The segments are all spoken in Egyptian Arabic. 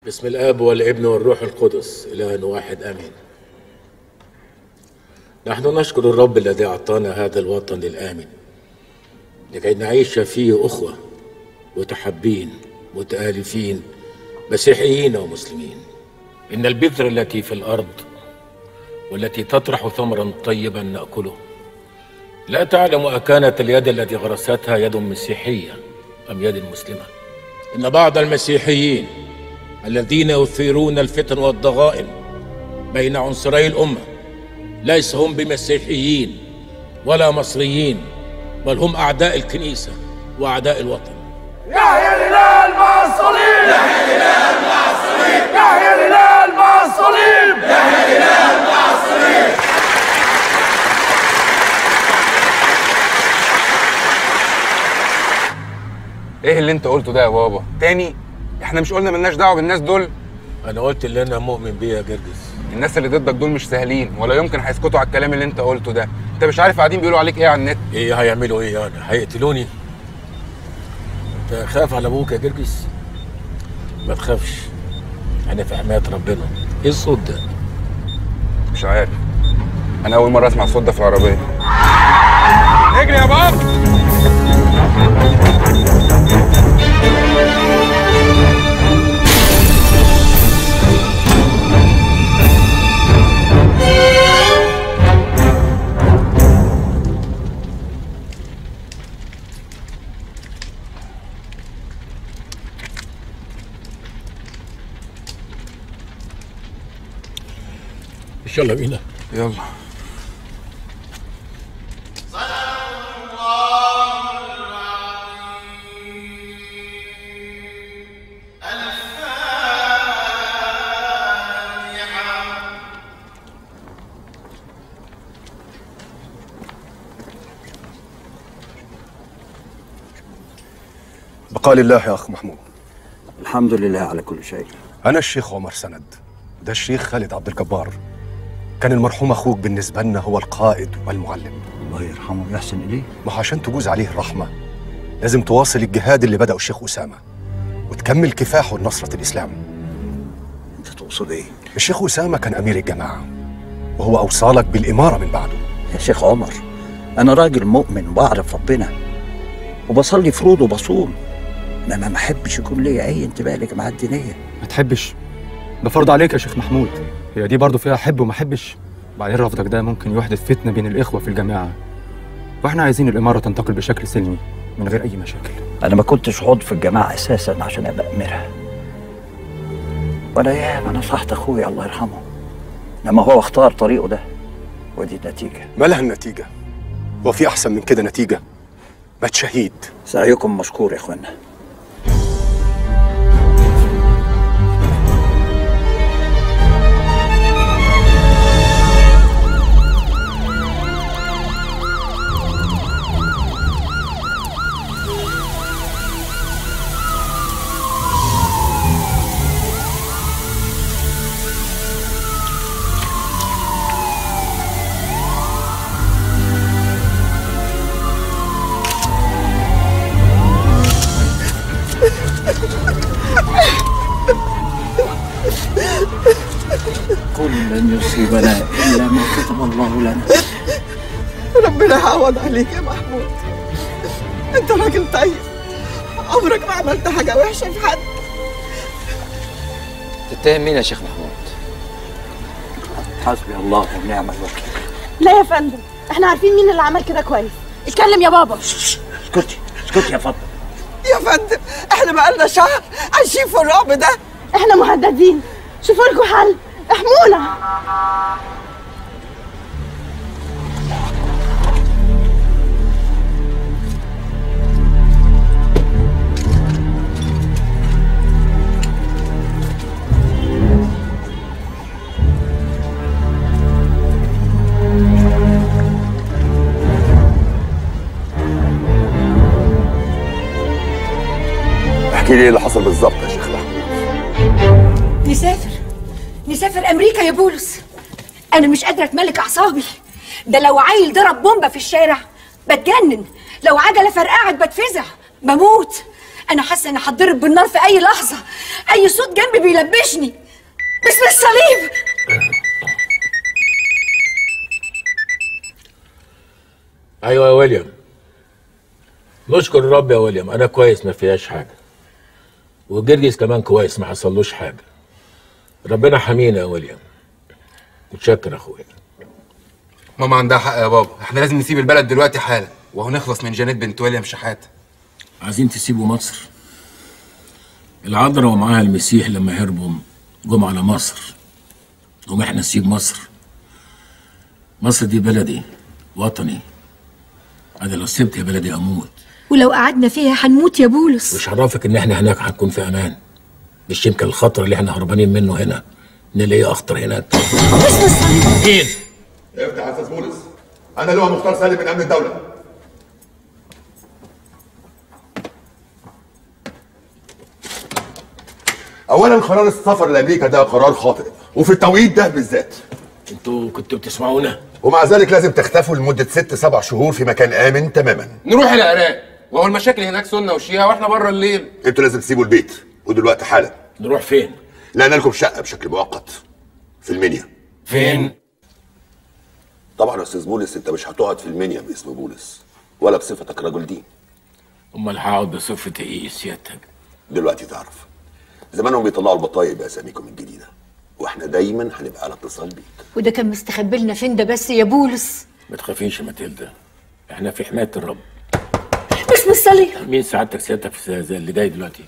بسم الاب والابن والروح القدس اله واحد امين نحن نشكر الرب الذي اعطانا هذا الوطن الامن لكي نعيش فيه اخوه متحبين متالفين مسيحيين ومسلمين ان البذره التي في الارض والتي تطرح ثمرا طيبا ناكله لا تعلم اكانت اليد التي غرستها يد مسيحيه ام يد مسلمه ان بعض المسيحيين الذين يثيرون الفتن والضغائن بين عنصري الامه ليس هم بمسيحيين ولا مصريين بل هم اعداء الكنيسه واعداء الوطن يحيى الهلال مع الصليب يحيى الهلال مع الصليب يحيى الهلال مع الصليب يحيى الهلال مع الصليب ايه اللي انت قلته ده يا بابا تاني احنا مش قلنا ملناش دعوه بالناس دول انا قلت اللي انا مؤمن بيه يا جرجس الناس اللي ضدك دول مش سهلين ولا يمكن هيسكتوا على الكلام اللي انت قلته ده انت مش عارف قاعدين بيقولوا عليك ايه على النت ايه هيعملوا ايه يعني هيقتلوني انت خاف على ابوك يا جرجس ما تخافش انا في حمايه ربنا ايه الصوت ده مش عارف انا اول مره اسمع الصوت ده في العربيه اجري يا بابا يلا بينا يلا بقاء لله يا أخ محمود الحمد لله على كل شيء أنا الشيخ عمر سند ده الشيخ خالد عبد الجبار كان المرحوم أخوك بالنسبة لنا هو القائد والمعلم الله يرحمه ويحسن إليه ما هو عشان تجوز عليه الرحمة لازم تواصل الجهاد اللي بدأه الشيخ أسامة وتكمل كفاحه لنصرة الإسلام أنت تقصد إيه؟ الشيخ أسامة كان أمير الجماعة وهو أوصالك بالإمارة من بعده يا شيخ عمر أنا راجل مؤمن وبعرف ربنا وبصلي فروض وبصوم إنما ما أحبش يكون ليا أي انتباه للجماعات الدينية ما تحبش ده فرض عليك يا شيخ محمود هي دي برضه فيها حب وما حبش بعدين رفضك ده ممكن يحدث فتنة بين الإخوة في الجماعة واحنا عايزين الإمارة تنتقل بشكل سلمي من غير أي مشاكل أنا ما كنتش عضو في الجماعة أساسا عشان أبقى أميرها وأنا ياما نصحت أخويا الله يرحمه لما هو اختار طريقه ده ودي النتيجة ما لها النتيجة وفي أحسن من كده نتيجة مات شهيد سعيكم مشكور يا إخوانا قل لن يصيبنا إلا ما كتب الله لنا ربنا يعوض عليك يا محمود انت راجل طيب عمرك ما عملت حاجة وحشة في حد تتهم مين يا شيخ محمود؟ حسبي الله ونعم الوكيل لا يا فندم احنا عارفين مين اللي عمل كده كويس اتكلم يا بابا اسكتي اسكتي يا فضل يا فندم احنا بقالنا شهر عايشين في الرعب ده احنا مهددين شوفوا لكم حل احمونا احكي لي ايه اللي حصل بالظبط يا شيخ محمود نسافر نسافر امريكا يا بولس انا مش قادره اتملك اعصابي ده لو عيل ضرب بومبه في الشارع بتجنن لو عجله فرقعت بتفزع بموت انا حاسه اني هتضرب بالنار في اي لحظه اي صوت جنبي بيلبشني باسم الصليب ايوه يا ويليام نشكر الرب يا ويليام انا كويس ما فيهاش حاجه وجرجس كمان كويس ما حصلوش حاجه ربنا حمينا يا ويليام متشكر يا اخويا ماما عندها حق يا بابا احنا لازم نسيب البلد دلوقتي حالا وهو نخلص من جانيت بنت ويليام شحات عايزين تسيبوا مصر العذراء ومعاها المسيح لما هربوا جم على مصر قوم احنا نسيب مصر مصر دي بلدي وطني انا لو سبت يا بلدي اموت ولو قعدنا فيها هنموت يا بولس مش عرفك ان احنا هناك هنكون في امان مش يمكن الخطر اللي احنا هربانين منه هنا نلاقيه اخطر هناك باسم الصليب مين افتح يا استاذ بولس انا اللي هو مختار سالم من امن الدوله اولا قرار السفر لامريكا ده قرار خاطئ وفي التوقيت ده بالذات انتوا كنتوا بتسمعونا ومع ذلك لازم تختفوا لمده ست سبع شهور في مكان امن تماما نروح العراق وهو المشاكل هناك سنه وشيعه واحنا بره الليل انتوا لازم تسيبوا البيت ودلوقتي حالا نروح فين لان لكم شقه بشكل مؤقت في المنيا فين طبعا يا استاذ بولس انت مش هتقعد في المنيا باسم بولس ولا بصفتك رجل دين امال هقعد بصفه ايه سيادتك دلوقتي تعرف زمانهم بيطلعوا البطايق باساميكم الجديده واحنا دايما هنبقى على اتصال بيك وده كان مستخبي لنا فين ده بس يا بولس ما تخافيش يا ماتيلدا احنا في حمايه الرب باسم الصليب مين سعادتك سيادتك في زي اللي جاي دلوقتي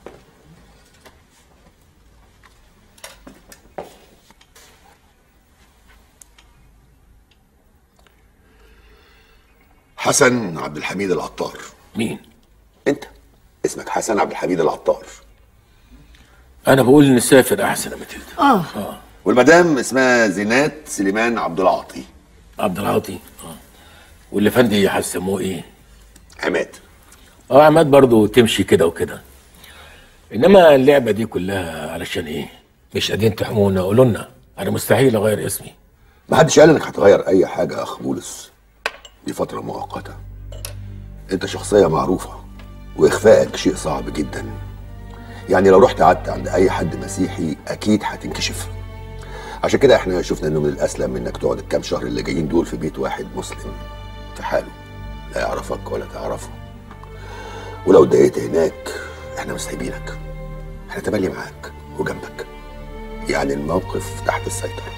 حسن عبد الحميد العطار مين انت اسمك حسن عبد الحميد العطار انا بقول نسافر احسن يا ماتيلدا اه والمدام اسمها زينات سليمان عبد العاطي عبد العاطي اه واللي فندي هيسموه ايه عماد اه عماد برضو تمشي كده وكده انما اللعبه دي كلها علشان ايه مش قادرين تحمونا قولوا لنا انا مستحيل اغير اسمي ما حدش قال انك هتغير اي حاجه يا اخ بولس دي فتره مؤقته انت شخصيه معروفه واخفائك شيء صعب جدا يعني لو رحت قعدت عند اي حد مسيحي اكيد هتنكشف عشان كده احنا شفنا انه من الاسلم انك تقعد الكام شهر اللي جايين دول في بيت واحد مسلم في حاله لا يعرفك ولا تعرفه ولو اتضايقت هناك احنا مش سايبينك احنا تملي معاك وجنبك يعني الموقف تحت السيطره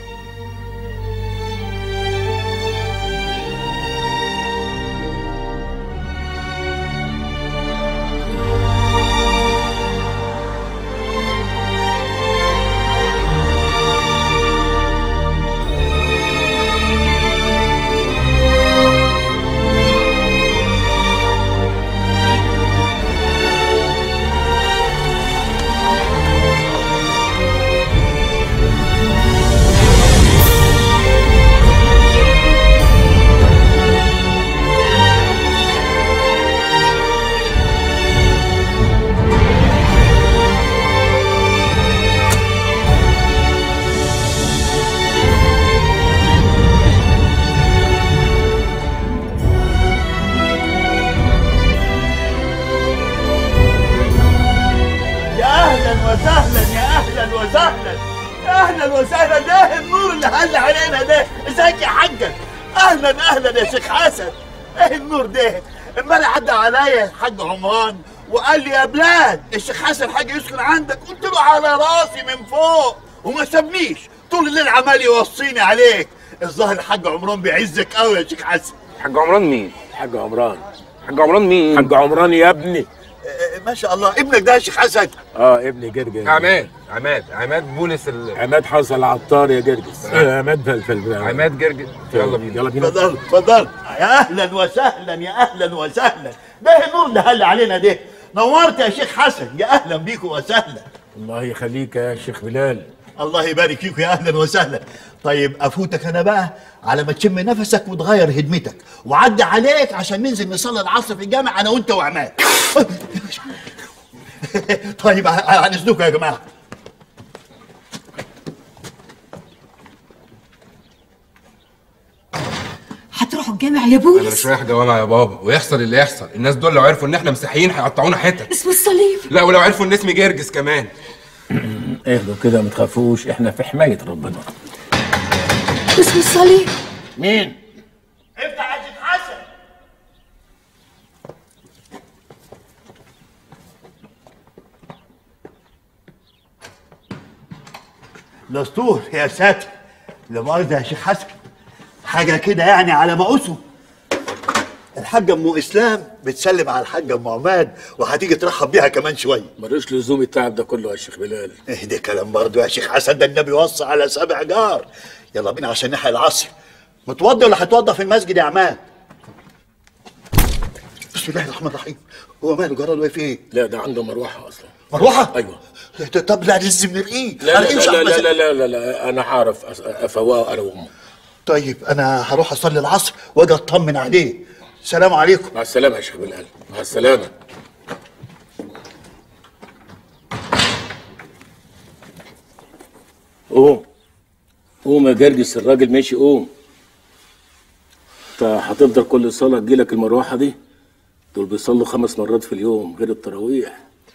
يا اهلا وسهلا يا اهلا وسهلا يا اهلا وسهلا ده النور اللي هل علينا ده ازيك يا حاجه اهلا اهلا يا شيخ حسن ايه النور ده امبارح عدى عليا الحاج عمران وقال لي يا بلاد الشيخ حسن حاجه يسكن عندك قلت له على راسي من فوق وما سابنيش طول الليل عمال يوصيني عليك الظاهر الحاج عمران بيعزك قوي يا شيخ حسن حاج عمران مين حاج عمران حاج عمران مين حاج عمران يا ابني ما شاء الله ابنك ده يا شيخ حسن اه ابني جرجس عماد عماد عماد بولس ال... عماد حصل عطار يا جرجس آه، عماد فلفل عماد جرجس يلا بينا يلا بينا اتفضل اتفضل يا اهلا وسهلا يا اهلا وسهلا ده النور اللي هل علينا ده نورت يا شيخ حسن يا اهلا بيكم وسهلا الله يخليك يا شيخ بلال الله يبارك فيكم يا اهلا وسهلا طيب افوتك انا بقى على ما تشم نفسك وتغير هدمتك وعدي عليك عشان ننزل نصلي العصر في الجامع انا وانت وعماد طيب عن اذنكم يا جماعه هتروحوا الجامع يا انا بولس مش رايح جوامع يا بابا ويحصل اللي يحصل الناس دول لو عرفوا ان احنا مسيحيين هيقطعونا حتت اسم الصليب لا ولو عرفوا ان اسمي جرجس كمان اهدوا كده ما تخافوش احنا في حمايه ربنا اسم الصليب مين افتح يا شيخ حسن دستور يا ساتر لا مؤاخذة يا شيخ حسن حاجة كده يعني على مقاسه الحاجة ام اسلام بتسلم على الحاجة ام عماد وهتيجي ترحب بيها كمان شوية ملوش لزوم التعب ده كله يا شيخ بلال ايه ده كلام برضه يا شيخ حسن ده النبي وصى على سبع جار يلا بينا عشان نحيي العصر متوضي ولا هتوضى في المسجد يا عماد بسم الله الرحمن الرحيم هو ماله جرى له إيه في ايه لا ده عنده مروحه اصلا مروحه ايوه طب لا لازم نرقيه لا لا هنرقيه لا لا, صاحب لا, لا, لا, لا انا هعرف أس- افواه انا وامه طيب انا هروح اصلي العصر واجي اطمن عليه سلام عليكم مع السلامه يا شيخ بلال مع السلامه قوم قوم يا جرجس الراجل ماشي قوم انت هتفضل كل صلاه تجيلك المروحه دي دول بيصلوا خمس مرات في اليوم غير التراويح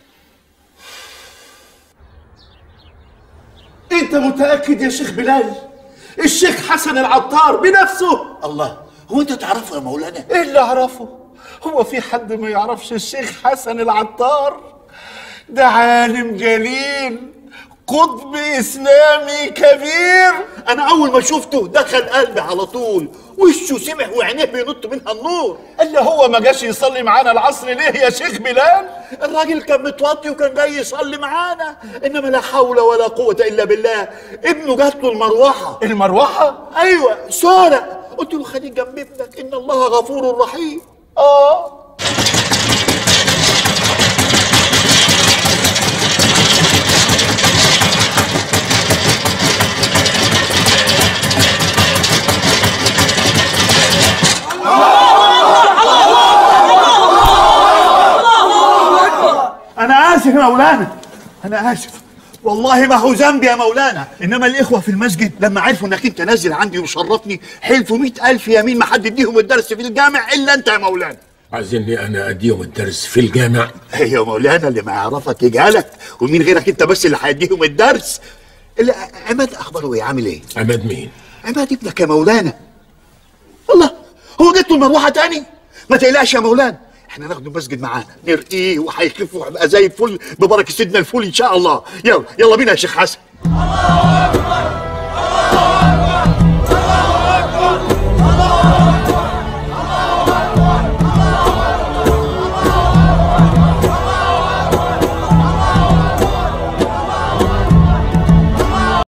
انت متاكد يا شيخ بلال الشيخ حسن العطار بنفسه الله هو انت تعرفه يا مولانا ايه اللي اعرفه هو في حد ما يعرفش الشيخ حسن العطار ده عالم جليل قطب اسلامي كبير انا اول ما شفته دخل قلبي على طول وشه سمح وعينيه بينط منها النور اللي هو ما جاش يصلي معانا العصر ليه يا شيخ بلال الراجل كان متوطي وكان جاي يصلي معانا انما لا حول ولا قوه الا بالله ابنه جات له المروحه المروحه ايوه سارق قلت له خليك جنب ابنك ان الله غفور رحيم اه انا اسف يا مولانا انا اسف والله ما هو ذنبي يا مولانا انما الاخوه في المسجد لما عرفوا انك انت نازل عندي وشرفني حلفوا مئة الف يمين ما حد يديهم الدرس في الجامع الا انت يا مولانا عايزيني انا اديهم الدرس في الجامع يا مولانا اللي ما يعرفك يجهلك ومين غيرك انت بس اللي هيديهم الدرس اللي عماد اخباره ايه عامل ايه عماد مين عماد ابنك يا مولانا الله هو جت له المروحه تاني ما تقلقش يا مولانا احنا ناخده المسجد معانا نرقيه وهيخف وهيبقى زي الفل ببركه سيدنا الفل ان شاء الله يلا يلا بينا يا شيخ حسن